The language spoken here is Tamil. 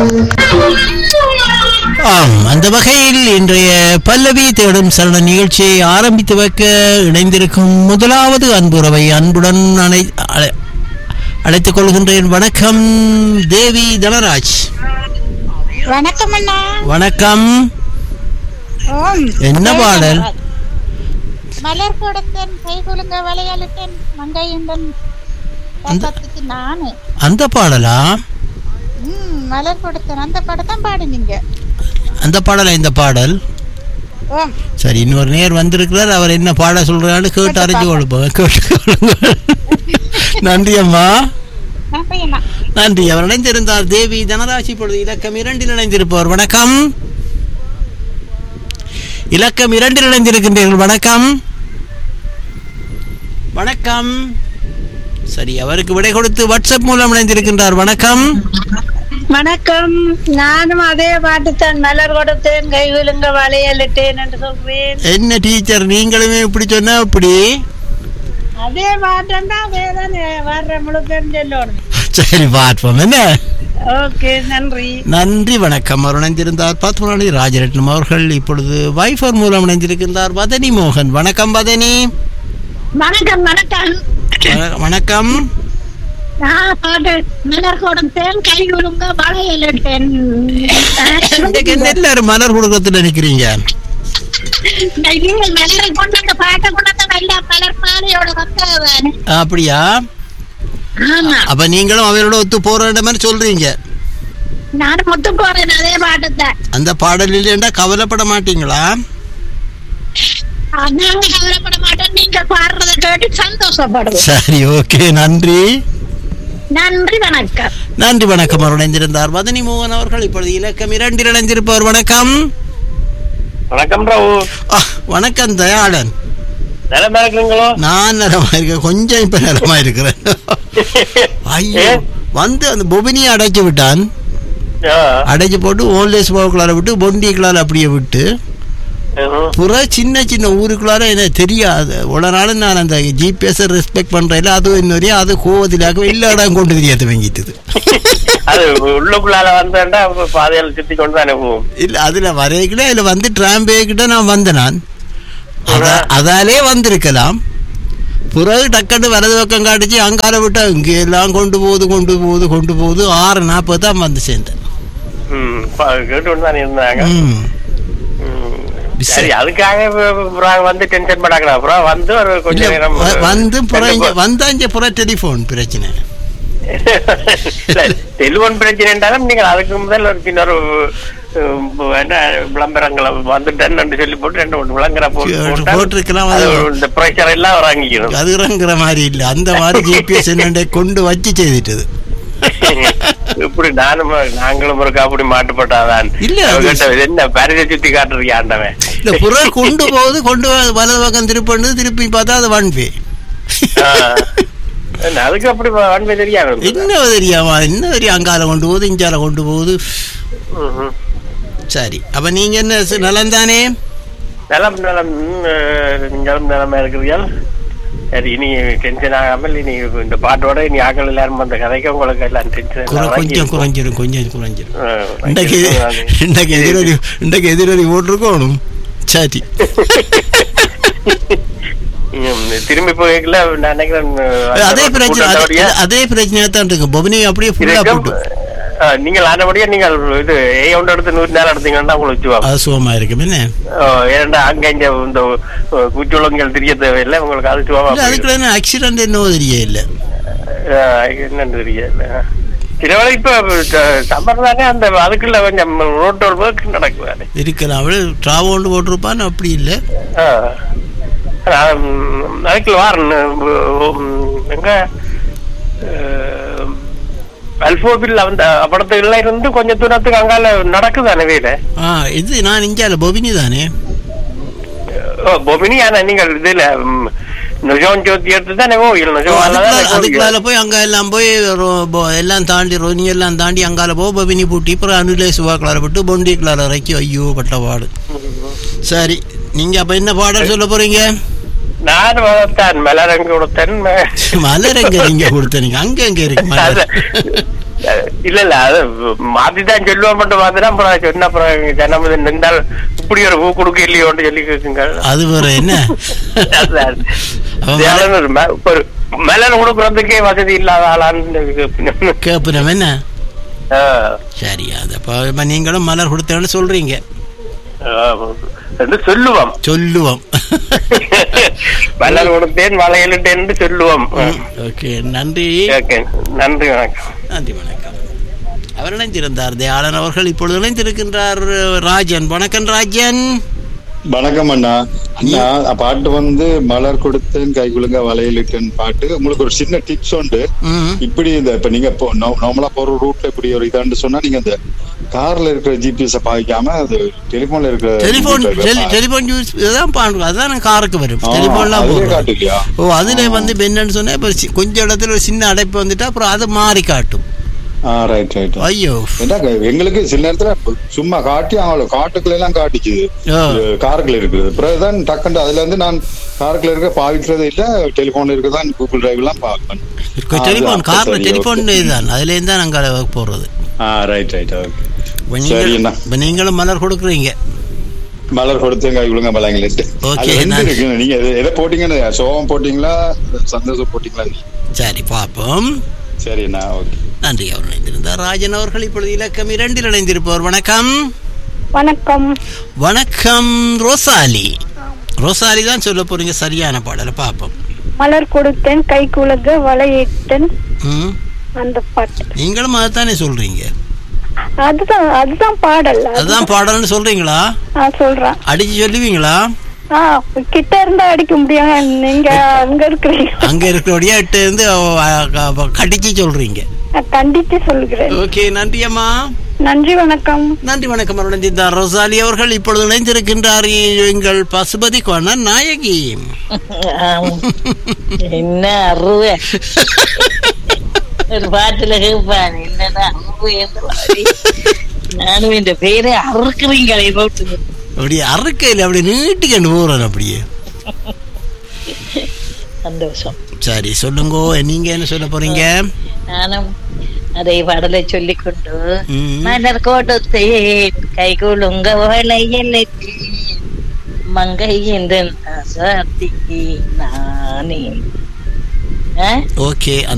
ஆம் அந்த வகையில் இன்றைய பல்லவி தேடும் சரண நிகழ்ச்சியை ஆரம்பித்து வைக்க இணைந்திருக்கும் முதலாவது அன்புறவை அன்புடன் அழை அழை- அழைத்துக் கொள்கின்றேன் வணக்கம் தேவி தனராஜ் வணக்கம் அண்ணா வணக்கம் ஓம் என்ன பாடல்? மலர் கொடுத்தேன் கை குலுங்க வளையலிட்டேன் மங்கையுண்டன் அந்த- சத்தத்துக்கு நானு அந்த பாடலா ம் மலர் கொடுத்தேன் அந்த படம் தான் பாடுனீங்க அந்த பாடலா இந்த பாடல் ஓம் சரி இன்னொரு நேர் வந்திருக்கிறார் அவர் என்ன பாட சொல்றாரு கேட்டு அறிஞ்சு கொடுப்போம் கேட்டு கொள்ளுங்கள். நன்றி அம்மா நன்றி அண்ணா நன்றி அவர் இணைந்திருந்தார் தேவி தனராசி பொழுது இலக்கம் இரண்டில் இணைந்திருப்பவர் வணக்கம் இலக்கம் இரண்டில் இணைந்திருக்கின்றீர்கள் வணக்கம் வணக்கம் சரி அவருக்கு விடை கொடுத்து வாட்ஸ்அப் மூலம் இணைந்திருக்கின்றார் வணக்கம் வணக்கம் நானும் அதே பாட்டுத்தான் மலர் கொடுத்தேன் கை விழுங்க வளையலிட்டேன் என்று சொல்றேன் என்ன டீச்சர் நீங்களுமே இப்படி சொன்னா இப்படி அதே பாட்டம் அதே தானே வர்ற முழு பேரும் சொல்லணும் சரி பார்ப்போம் என்ன ஓகே நன்றி நன்றி வணக்கம் அவர் இணைந்திருந்தார் பத்மநாளி ராஜரட்னம் அவர்கள் இப்பொழுது வைஃபர் மூலம் இணைந்திருக்கின்றார் வதனி மோகன் வணக்கம் வதனி வணக்கம் வணக்கம் வண- வணக்கம் நான் பாட்டு மலர் கொடுத்தேன் கை விழுங்க வளையலிட்டேன் இன்றைக்கு என்ன எல்லாரும் மலர் கொடுக்கத்துல நிக்கிறீங்க நீங்கள் மலரை கொண்டு அந்த பாட்டை கொண்டு வந்து நல்ல மலர் மாலையோட வந்தவன் அப்படியா ஆமா அப்ப நீங்களும் அவரோட ஒத்து போற மாதிரி சொல்றீங்க நானும் முத்து போறேன் அதே பாட்டுத்தான் அந்த பாடல் இல்லைன்னா கவலைப்பட மாட்டீங்களா நாங்க கவலைப்பட மாட்டோம் நீங்க பாடுறத கேட்டு சந்தோஷப்படுவோம் சரி ஓகே நன்றி நன்றி வணக்கம் நன்றி வணக்கம் அவர் இணைந்திருந்தார் வதனி மோகன் அவர்கள் இப்பொழுது இலக்கம் இரண்டில் இணைந்திருப்பவர் வணக்கம் வணக்கம் ராவு ஆ, வணக்கம் தயாளன் நிலமா இருக்குங்களோ நான் நலமா இருக்கேன் கொஞ்சம் இப்ப நலமா இருக்கிறேன் ஐயோ வந்து அந்த பொபினியை அடைச்சு விட்டான் அடைச்சு போட்டு ஓல்டேஜ் போக்குள்ளார விட்டு பொண்டிக்குள்ளார அப்படியே விட்டு புற சின்ன சின்ன ஊருக்குள்ளார எனக்கு தெரியாது உடனே நாளும் நான் அந்த ஜிபிஎஸ் ரெஸ்பெக்ட் பண்றேன் அதுவும் இன்னொரு அது கோவத்திலாக எல்லா இடம் கொண்டு தெரிய துவங்கிட்டது அது உள்ளுக்குள்ளால வந்தேன்டா பாதையில சுத்தி கொண்டு தானே போகும் இல்ல அதுல வரைக்கிட அதுல வந்து டிராம்பே கிட்ட நான் வந்தேன் நான் அத- அதாலே வந்திருக்கலாம் பிறகு டக்குன்னு வலது பக்கம் காட்டுச்சு அங்கால விட்டா இங்கே எல்லாம் கொண்டு போகுது கொண்டு போகுது கொண்டு போகுது ஆறு நாற்பது தான் வந்து சேர்ந்தேன் ம், பா- கேட்டு கொண்டு தானே இருந்தாங்க ம். ம். சரி அதுக்காக இப்ப- இப்ப அப்புறம் வந்து டென்ஷன் பண்ணாங்களா அப்புறம் வந்து ஒரு கொஞ்ச இல்ல, நேரம் வ- வந்து புற இங்க வந்தா இங்க புற டெலிஃபோன் பிரச்சனை டெலிபோன் பிரச்சனை என்றாலும் நீங்கள் அதுக்கு முதல் ஒரு பின்னர் உம், என்ன விளம்பரங்களை வந்துட்டேன்னு சொல்லி போட்டு ரெண்டு மூணு விளம்பரம் போட்டு சரி, போட்டா போட்டிருக்கலாம், அது அது- இந்த பிரஷர் எல்லாம் இறங்கிக்கணும் அதுங்கிற மாதிரி இல்ல அந்த மாதிரி ஜிபிஎஸ் என்னண்டே கொண்டு வச்சு செய்துட்டது இப்படி நானும் நாங்களும் ஒரு அப்படி மாட்டுப்பட்டாதான் இல்ல, அது- கேட்டது, என்ன பரிதை சுத்தி காட்டுறீங்க ஆண்டவன் இல்ல புற கொண்டு போகுது கொண்டு வ- வலது பக்கம் திருப்பி திருப்பி பார்த்தா அது ஒன் வே ஆ. என்ன, அதுக்கு அப்படி வன்மை தெரியாது என்ன தெரியாமா என்ன தெரியும் அங்கால கொண்டு போகுது இஞ்சால கொண்டு போகுது ம்ஹும். சரி அப்ப நீங்க என்ன ச- நலம் தானே நலம் நலம் ம், நீங்களும் நிலமா இருக்கிறீர்கள் சரி இனி டென்ஷன் ஆகாமல் இனி இந்த பாட்டோட இனி ஆக்கள் எல்லாரும் அந்த கதைக்கு உங்களுக்கு எல்லாம் டென்ஷன் குற- கொஞ்சம் குறைஞ்சிரும் கொஞ்சம் குறைஞ்சிரும் இன்றைக்கு இன்றைக்கு எதிரொலி இன்றைக்கு எதிரொலி போட்டிருக்கணும் சரி திரும்பி போய்க்கல நான் நினைக்கிறேன் அதே பிரச்சனை கூட்டம் அதே- தவறியா? அதே பிரச்சனையா தான் இருக்கு பொபனி அப்படியே ஃபுல்லா இருக்கும். போட்டு ஆ, நீங்கள் ஆனபடியா நீங்கள் இது ஏ ஒன்று எடுத்து நூறு நேரம் எடுத்தீங்கன்னா உங்களுக்கு வச்சுவாங்க அது சுகமா இருக்கும் என்ன ஏன்டா அங்க இங்க இந்த குச்சுளங்கள் தெரிய தேவையில்லை உங்களுக்கு அது சுவாமா இல்ல அதுக்குள்ள என்ன ஆக்சிடென்ட் என்னவோ தெரிய இல்ல என்னன்னு தெரியல சில வேளை இப்ப சம்மர் தானே அந்த அதுக்குள்ள கொஞ்சம் ரோட்டோட ஒர்க் நடக்குது இருக்கலாம் அவள் டிராவல் ஒன்று போட்டிருப்பான்னு அப்படி இல்ல அதுக்குள்ள வாரன் எங்க அல்போபில் அந்த படத்துக்குள்ள இருந்து கொஞ்சம் தூரத்துக்கு அங்கால நடக்குதானே வேலை ஆ இது நான் இஞ்சால பொபினி தானே ஓ, பொமினி ஆனா நீங்கள் இதுல ம், நுஜோன் ஜோதி எடுத்து தானே கோவில் ஓ, நுஜோன் அதுக்குள்ள- அதுக்குள்ளால போய் அங்க எல்லாம் போய் ரோ- போ- எல்லாம் தாண்டி ரோனி எல்லாம் தாண்டி அங்கால போ பபினி பூட்டி அப்புறம் அனுலே சுவாக்களார விட்டு பொண்டி கிளார இறக்கி ஐயோ பட்ட பாடு சரி நீங்க அப்ப என்ன பாடல் சொல்ல போறீங்க நான் வளர்த்தான் மலரங்கு கொடுத்தேன் மலர் எங்க நீங்க கொடுத்தீங்க அங்க எங்க இருக்கு மலர் இல்ல இல்ல அது மாத்திதான் சொல்லுவோம் மட்டும் மாத்தினா அப்புறம் சொன்ன அப்புறம் ஜனம் நின்றால் இப்படி ஒரு பூ கொடுக்க இல்லையோன்னு சொல்லி கேக்குங்க அது வேற என்ன அதான். அவன் தியானம் ஒரு ம- ஒரு மெலன் கொடுக்கறதுக்கே வசதி இல்லாத ஆளான்னு கேட்பேன். கேப்புனம் என்ன ஆ. சரி அது அப்ப இப்ப நீங்களும் மலர் கொடுத்தேன்னு சொல்றீங்க ஆ. என்று சொல்லுவோம் சொல்லுவோம் மலர் கொடுத்தேன் வளையலிட்டேன் சொல்லுவோம் ஓகே நன்றி ஓகே நன்றி வணக்கம் நன்றி வணக்கம் அவர் இணைந்திருந்தார் தயாளன் அவர்கள் இப்பொழுது இணைந்திருக்கின்றார் ராஜன் வணக்கம் ராஜன் வணக்கம் அண்ணா அண்ணா பாட்டு வந்து மலர் கொடுத்தேன் கை குலுங்க வளையலிட்டேன் பாட்டு உங்களுக்கு ஒரு சின்ன டிப்ஸ் உண்டு ம். இப்படி இந்த இப்ப நீங்க நார்மலா போற ரூட்ல இப்படி ஒரு இதாண்டு சொன்னா நீங்க இந்த கார்ல இருக்கிற ஜிபிஎஸ் பாவிக்காம அது டெலிபோன்ல இருக்கிற டெலிபோன் GPS -அ பா- டெலிபோன் யூஸ் தான் பாடுவோம் அதுதான் காருக்கு வரும் ஆ, டெலிபோன்லாம் அதுலயே போடுறோம் காட்டு இல்லையா ஓ அதுல வந்து இப்ப என்னன்னு சொன்னா இப்ப சி- கொஞ்ச இடத்துல ஒரு சின்ன அடைப்பு வந்துட்டா அப்புறம் அது மாறி காட்டும் ஆ ரைட் ரைட் ஐயோ ஏன்னா எங்களுக்கு சில நேரத்துல சும்மா காட்டி அவங்கள காட்டுக்குள்ள எல்லாம் காட்டிச்சுது ஆ. காருக்குள்ள இருக்குது பிறகுதான் டக்குண்டு அதுல இருந்து நான் காருக்குள்ள இருக்க பாவிக்கிறதே இல்ல டெலிபோன்ல இருக்கதான் கூகுள் டிரைவ் எல்லாம் பார்ப்பேன் ஆ, டெலிபோன் அது கார்ல சரி, டெலிபோன் okay. இதுதான் அதுல இருந்து தான் நாங்க போடுறது ஆ ரைட் ரைட் ஓகே இப்ப சரி, நீங்கள் அண்ணா. இப்ப நீங்களும் மலர் கொடுக்குறீங்க மலர் கொடுத்து கை விழுங்க மலங்கிலிட்டு Okay, அது ரெண்டு நான்- இருக்கு நீங்க எது- எதை போட்டீங்கன்னு சோகம் போட்டீங்களா சந்தோஷம் போட்டீங்களா சரி பார்ப்போம் சரிண்ணா ஓகே நன்றி அவர் இணைந்திருந்தார் ராஜன் அவர்கள் இப்பொழுது இலக்கம் இரண்டில் இணைந்திருப்பவர் வணக்கம் வணக்கம் வணக்கம் ரோசாலி ரோசாலி தான் சொல்ல போறீங்க சரியான பாடலை பார்ப்போம் மலர் கொடுத்தேன் கை குலுங்க வளையிட்டேன் ம் அந்த பாட்டு நீங்களும் அதைத்தானே சொல்றீங்க அதுதான் அதுதான் பாடல் அதுதான் பாடல்னு சொல்றீங்களா நான் சொல்றேன் அடிச்சு சொல்லுவீங்களா ஆ கிட்ட இருந்தா அடிக்க முடியும் நீங்க அங்க இருக்கிறீங்க அங்க இருக்கிறபடியா எட்டு இருந்து அவ- அவ- கடிச்சு சொல்றீங்க நான் கண்டித்து சொல்கிறேன் ஓகே நன்றி அம்மா நன்றி வணக்கம் நன்றி வணக்கம் இணைந்திருந்தார் ரோசாலி அவர்கள் இப்பொழுது இணைந்திருக்கின்றார் எங்கள் பசுபதி கோண நாயகி என்ன அருவ ஒரு பாட்டுல கேட்பான் என்னன்னா அருவு என்று பாடி. நானும் இந்த பேரை அறுக்குறீங்களே போட்டு அப்படியே அறுக்கையில் அப்படி நீட்டிக்கண்டு போறேன் அப்படியே சந்தோஷம் சரி சொல்லுங்க நீங்க என்ன சொல்ல போறீங்க நானும் அதை பாடலை சொல்லிக் கொண்டு ம். மலர் கொடுத்தேன் கை குலுங்க வளையல் மங்கை என்று சாத்தி நானே ஆ ஓகே